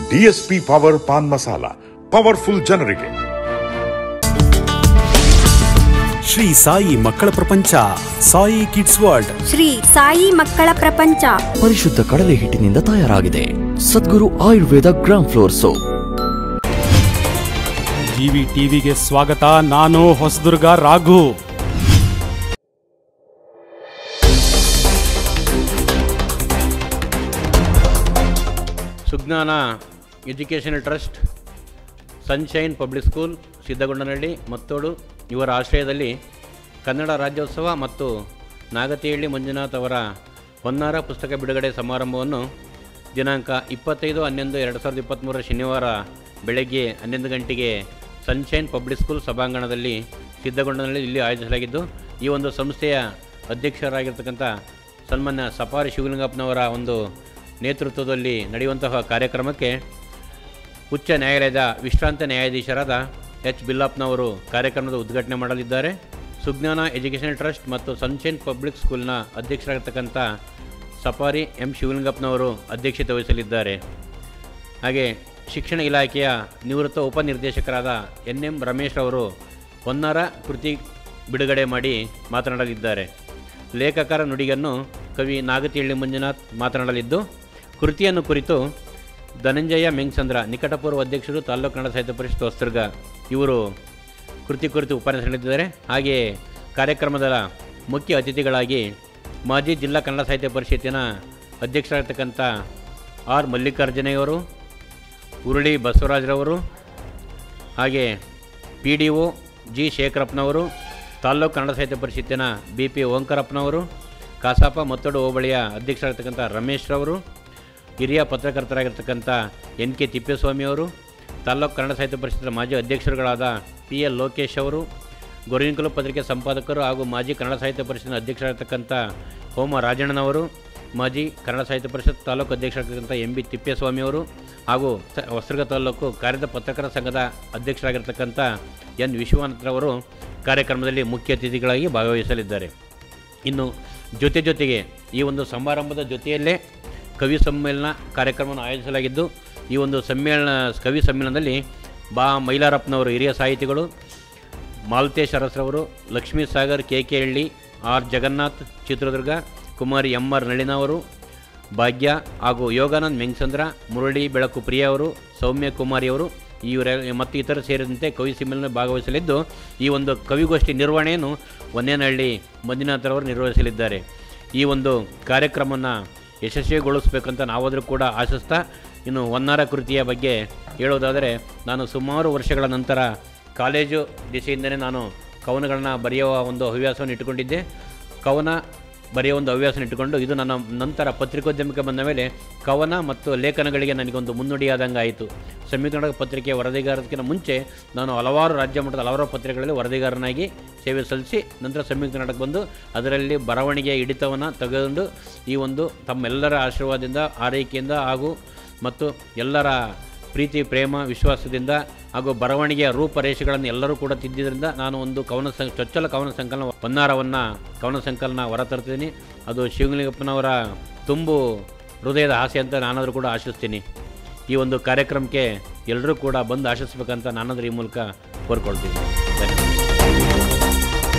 DSP power pan masala powerful ಜನರಿಗೆ ಶ್ರೀ ಸಾಯಿ ಮಕ್ಕಳ ಪ್ರಪಂಚ ಸಾಯಿ ಕಿಡ್ಸ್ ವರ್ಲ್ಡ್ ಶ್ರೀ ಸಾಯಿ ಮಕ್ಕಳ ಪ್ರಪಂಚ ಪರಿಶುದ್ಧ ಕಡಲೆ ಹಿಟ್ಟಿನಿಂದ ತಯಾರಾಗಿದೆ Sadguru Ayurveda gram flour soap GV ಟಿವಿಗೆ ಸ್ವಾಗತ ನಾನು Hosadurga Raghu Sujnana educational trust sunshine public school Siddagondanahalli Mattodu ಇವರ ಆಶ್ರಯದಲ್ಲಿ ಕನ್ನಡ ರಾಜ್ಯೋತ್ಸವ ಮತ್ತು ನಾಗತಿಹಳ್ಳಿ ಮಂಜುನಾಥ್ ಅವರ ಹೊನ್ನಾರ ಪುಸ್ತಕ ಬಿಡುಗಡೆ ಸಮಾರಂಭವನ್ನು ದಿನಾಂಕ ಇಪ್ಪತ್ತೈದು ಹನ್ನೊಂದು ಎರಡು ಸಾವಿರದ ಇಪ್ಪತ್ತ್ಮೂರರ ಶನಿವಾರ ಬೆಳಗ್ಗೆ ಹನ್ನೊಂದು ಗಂಟೆಗೆ ಸನ್ಶೈನ್ ಪಬ್ಲಿಕ್ ಸ್ಕೂಲ್ ಸಭಾಂಗಣದಲ್ಲಿ ಸಿದ್ದಗೊಂಡನಲ್ಲಿ ಇಲ್ಲಿ ಆಯೋಜಿಸಲಾಗಿದ್ದು ಈ ಒಂದು ಸಂಸ್ಥೆಯ ಅಧ್ಯಕ್ಷರಾಗಿರ್ತಕ್ಕಂಥ ಸನ್ಮಾನ್ಯ ಸಫಾರಿ ಶಿವಲಿಂಗಪ್ಪನವರ ಒಂದು ನೇತೃತ್ವದಲ್ಲಿ ನಡೆಯುವಂತಹ ಕಾರ್ಯಕ್ರಮಕ್ಕೆ ಉಚ್ಚ ನ್ಯಾಯಾಲಯದ ವಿಶ್ರಾಂತ ನ್ಯಾಯಾಧೀಶರಾದ ಎಚ್ ಬಿಲ್ಲಪ್ಪನವರು ಕಾರ್ಯಕ್ರಮದ ಉದ್ಘಾಟನೆ ಮಾಡಲಿದ್ದಾರೆ ಸುಜ್ಞಾನ ಎಜುಕೇಷನಲ್ ಟ್ರಸ್ಟ್ ಮತ್ತು ಸನ್ಶೈನ್ ಪಬ್ಲಿಕ್ ಸ್ಕೂಲ್ನ ಅಧ್ಯಕ್ಷರಾಗಿರ್ತಕ್ಕಂಥ ಸಫಾರಿ ಎಂ ಶಿವಲಿಂಗಪ್ಪನವರು ಅಧ್ಯಕ್ಷತೆ ವಹಿಸಲಿದ್ದಾರೆ ಹಾಗೆ ಶಿಕ್ಷಣ ಇಲಾಖೆಯ ನಿವೃತ್ತ ಉಪನಿರ್ದೇಶಕರಾದ ಎನ್ ಎಂ ರಮೇಶ್ ಅವರು ಹೊನ್ನಾರ ಕೃತಿ ಬಿಡುಗಡೆ ಮಾಡಿ ಮಾತನಾಡಲಿದ್ದಾರೆ ಲೇಖಕರ ನುಡಿಯನ್ನು ಕವಿ ನಾಗತಿಹಳ್ಳಿ ಮಂಜುನಾಥ್ ಮಾತನಾಡಲಿದ್ದು ಕೃತಿಯನ್ನು ಕುರಿತು ಧನಂಜಯ ಮೆಂಗ್ಸಂದ್ರ ನಿಕಟಪೂರ್ವ ಅಧ್ಯಕ್ಷರು ತಾಲ್ಲೂಕು ಕನ್ನಡ ಸಾಹಿತ್ಯ ಪರಿಷತ್ ಹೊಸದುರ್ಗ ಇವರು ಕೃತಿ ಕುರಿತು ಉಪನ್ಯಾಸ ನೀಡಿದ್ದಾರೆ ಹಾಗೆಯೇ ಕಾರ್ಯಕ್ರಮದ ಮುಖ್ಯ ಅತಿಥಿಗಳಾಗಿ ಮಾಜಿ ಜಿಲ್ಲಾ ಕನ್ನಡ ಸಾಹಿತ್ಯ ಪರಿಷತ್ತಿನ ಅಧ್ಯಕ್ಷರಾಗಿರ್ತಕ್ಕಂಥ ಆರ್ ಮಲ್ಲಿಕಾರ್ಜುನಯ್ಯವರು ಉರುಳಿ ಬಸವರಾಜ್ರವರು ಹಾಗೆ ಪಿ ಡಿ ಒ ಜಿ ಶೇಖರಪ್ಪನವರು ತಾಲ್ಲೂಕು ಕನ್ನಡ ಸಾಹಿತ್ಯ ಪರಿಷತ್ತಿನ ಬಿ ಪಿ ಓಂಕಾರಪ್ಪನವರು ಕಾಸಾಪ ಮತ್ತೊಡು ಹೋಬಳಿಯ ಅಧ್ಯಕ್ಷರಾಗಿರ್ತಕ್ಕಂಥ ರಮೇಶ್ ರವರು ಹಿರಿಯ ಪತ್ರಕರ್ತರಾಗಿರ್ತಕ್ಕಂಥ ಎನ್ ಕೆ ತಿಪ್ಪೇಸ್ವಾಮಿಯವರು ತಾಲ್ಲೂಕು ಕನ್ನಡ ಸಾಹಿತ್ಯ ಪರಿಷತ್ತಿನ ಮಾಜಿ ಅಧ್ಯಕ್ಷರುಗಳಾದ ಪಿ ಎಲ್ ಲೋಕೇಶ್ ಅವರು ಗೊರವಿನಕಲು ಪತ್ರಿಕೆ ಸಂಪಾದಕರು ಹಾಗೂ ಮಾಜಿ ಕನ್ನಡ ಸಾಹಿತ್ಯ ಪರಿಷತ್ತಿನ ಅಧ್ಯಕ್ಷರಾಗಿರ್ತಕ್ಕಂಥ ಹೋಮ ರಾಜಣ್ಣನವರು ಮಾಜಿ ಕನ್ನಡ ಸಾಹಿತ್ಯ ಪರಿಷತ್ ತಾಲೂಕು ಅಧ್ಯಕ್ಷರಾಗಿರ್ತಕ್ಕಂಥ ಎಂ ಬಿ ತಿಪ್ಪೇಸ್ವಾಮಿಯವರು ಹಾಗೂ ಸ- ಹೊಸದುರ್ಗ ತಾಲೂಕು ಕಾರ್ಯದ ಪತ್ರಕರ್ತರ ಸಂಘದ ಅಧ್ಯಕ್ಷರಾಗಿರ್ತಕ್ಕಂಥ ಎನ್ ವಿಶ್ವನಾಥ್ರವರು ಕಾರ್ಯಕ್ರಮದಲ್ಲಿ ಮುಖ್ಯ ಅತಿಥಿಗಳಾಗಿ ಭಾಗವಹಿಸಲಿದ್ದಾರೆ ಇನ್ನು ಜೊತೆ ಜೊತೆಗೆ ಈ ಒಂದು ಸಮಾರಂಭದ ಜೊತೆಯಲ್ಲೇ ಕವಿ ಸಮ್ಮೇಳನ ಕಾರ್ಯಕ್ರಮವನ್ನು ಆಯೋಜಿಸಲಾಗಿದ್ದು ಈ ಒಂದು ಸಮ್ಮೇಳನ ಕವಿ ಸಮ್ಮೇಳನದಲ್ಲಿ ಬಾ ಮೈಲಾರಪ್ಪನವರು ಹಿರಿಯ ಸಾಹಿತಿಗಳು ಮಾಲತೇಶ್ ಅರಸರವರು Lakshmi Sagar K K Halli R Jagannath Chitradurga ಕುಮಾರಿ ಎಂ ಆರ್ ನಳಿನ ಅವರು ಭಾಗ್ಯ ಹಾಗೂ ಯೋಗಾನಂದ್ ಮೆಂಗ್ಸಂದ್ರ ಮುರಳಿ ಬೆಳಕು ಪ್ರಿಯ ಅವರು ಸೌಮ್ಯ ಕುಮಾರಿ ಅವರು ಇವರ ಮತ್ತು ಇತರ ಸೇರಿದಂತೆ ಕವಿ ಸಮ್ಮೇಳನ ಭಾಗವಹಿಸಲಿದ್ದು ಈ ಒಂದು ಕವಿಗೋಷ್ಠಿ ನಿರ್ವಹಣೆಯನ್ನು ಒಂದೇನಹಳ್ಳಿ ಮಂಜುನಾಥರವರು ನಿರ್ವಹಿಸಲಿದ್ದಾರೆ ಈ ಒಂದು ಕಾರ್ಯಕ್ರಮವನ್ನು ಯಶಸ್ವಿಗೊಳಿಸಬೇಕಂತ ನಾವಾದರೂ ಕೂಡ ಆಶಿಸ್ತಾ ಇನ್ನು ಹೊನ್ನಾರ ಕೃತಿಯ ಬಗ್ಗೆ ಹೇಳೋದಾದರೆ ನಾನು ಸುಮಾರು ವರ್ಷಗಳ ನಂತರ ಕಾಲೇಜು ದಿಸೆಯಿಂದಲೇ ನಾನು ಕವನಗಳನ್ನು ಬರೆಯುವ ಒಂದು ಹವ್ಯಾಸವನ್ನು ಇಟ್ಟುಕೊಂಡಿದ್ದೆ ಕವನ ಬರೆಯುವ ಒಂದು ಹವ್ಯಾಸನ ಇಟ್ಟುಕೊಂಡು ಇದು ನನ್ನ ನಂತರ ಪತ್ರಿಕೋದ್ಯಮಕ್ಕೆ ಬಂದ ಮೇಲೆ ಕವನ ಮತ್ತು ಲೇಖನಗಳಿಗೆ ನನಗೊಂದು ಮುನ್ನುಡಿಯಾದಂಗೆ ಆಯಿತು ಸಂಯುಕ್ತ ಕನ್ನಡ ಪತ್ರಿಕೆಯ ವರದಿಗಾರದಕ್ಕಿಂತ ಮುಂಚೆ ನಾನು ಹಲವಾರು ರಾಜ್ಯ ಮಟ್ಟದ ಹಲವಾರು ಪತ್ರಿಕೆಗಳಲ್ಲಿ ವರದಿಗಾರನಾಗಿ ಸೇವೆ ಸಲ್ಲಿಸಿ ನಂತರ ಸಂಯುಕ್ತ ಕನ್ನಡಕ್ಕೆ ಬಂದು ಅದರಲ್ಲಿ ಬರವಣಿಗೆಯ ಹಿಡಿತವನ್ನು ತೆಗೆದುಕೊಂಡು ಈ ಒಂದು ತಮ್ಮೆಲ್ಲರ ಆಶೀರ್ವಾದದಿಂದ ಆರೈಕೆಯಿಂದ ಹಾಗೂ ಮತ್ತು ಎಲ್ಲರ ಪ್ರೀತಿ ಪ್ರೇಮ ವಿಶ್ವಾಸದಿಂದ ಹಾಗೂ ಬರವಣಿಗೆಯ ರೂಪರೇಷೆಗಳನ್ನು ಎಲ್ಲರೂ ಕೂಡ ತಿದ್ದಿದ್ದರಿಂದ ನಾನು ಒಂದು ಕವನ ಸಂ ಚೊಚ್ಚಲ ಕವನ ಸಂಕಲನ ಹೊನ್ನಾರವನ್ನು ಕವನ ಸಂಕಲನ ಹೊರತರ್ತೀನಿ ಅದು ಶಿವಲಿಂಗಪ್ಪನವರ ತುಂಬು ಹೃದಯದ ಆಸೆ ಅಂತ ನಾನಾದರೂ ಕೂಡ ಆಶಿಸ್ತೀನಿ ಈ ಒಂದು ಕಾರ್ಯಕ್ರಮಕ್ಕೆ ಎಲ್ಲರೂ ಕೂಡ ಬಂದು ಆಶಿಸ್ಬೇಕಂತ ನಾನಾದರೂ ಈ ಮೂಲಕ ಕೋರ್ಕೊಳ್ತೀನಿ ಧನ್ಯವಾದ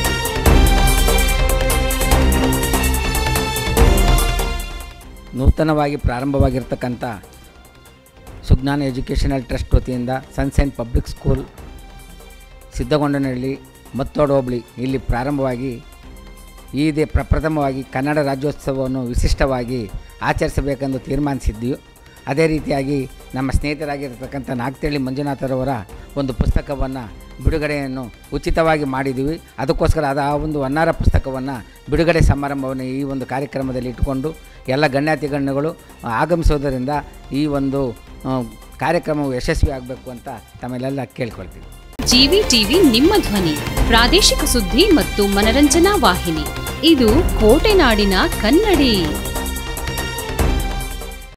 ನೂತನವಾಗಿ ಪ್ರಾರಂಭವಾಗಿರ್ತಕ್ಕಂಥ ಸುಜ್ಞಾನ ಎಜುಕೇಷನಲ್ ಟ್ರಸ್ಟ್ ವತಿಯಿಂದ sunshine public school Siddagondanahalli Mattodu ಹೋಬಳಿ ಇಲ್ಲಿ ಪ್ರಾರಂಭವಾಗಿ ಈ ದೇ ಪ್ರಪ್ರಥಮವಾಗಿ ಕನ್ನಡ ರಾಜ್ಯೋತ್ಸವವನ್ನು ವಿಶಿಷ್ಟವಾಗಿ ಆಚರಿಸಬೇಕೆಂದು ತೀರ್ಮಾನಿಸಿದ್ದೀವಿ ಅದೇ ರೀತಿಯಾಗಿ ನಮ್ಮ ಸ್ನೇಹಿತರಾಗಿರ್ತಕ್ಕಂಥ ನಾಗ್ತಳ್ಳಿ ಮಂಜುನಾಥರವರ ಒಂದು ಪುಸ್ತಕವನ್ನು ಬಿಡುಗಡೆಯನ್ನು ಉಚಿತವಾಗಿ ಮಾಡಿದ್ದೀವಿ ಅದಕ್ಕೋಸ್ಕರ ಅದು ಆ ಒಂದು ಹೊನ್ನಾರ ಪುಸ್ತಕವನ್ನು ಬಿಡುಗಡೆ ಸಮಾರಂಭವನ್ನು ಈ ಒಂದು ಕಾರ್ಯಕ್ರಮದಲ್ಲಿ ಇಟ್ಟುಕೊಂಡು ಎಲ್ಲ ಗಣ್ಯಾತಿ ಗಣ್ಯಗಳು ಆಗಮಿಸೋದರಿಂದ ಈ ಒಂದು ಆ, ಕಾರ್ಯಕ್ರಮವು ಯಶಸ್ವಿ ಆಗಬೇಕು ಅಂತ ತಮ್ಮೆಲ್ಲ ಕೇಳ್ಕೊಳ್ತೀವಿ ಜಿವಿ ಟಿವಿ ನಿಮ್ಮ ಧ್ವನಿ ಪ್ರಾದೇಶಿಕ ಸುದ್ದಿ ಮತ್ತು ಮನರಂಜನಾ ವಾಹಿನಿ ಇದು ಕೋಟೆನಾಡಿನ ಕನ್ನಡಿ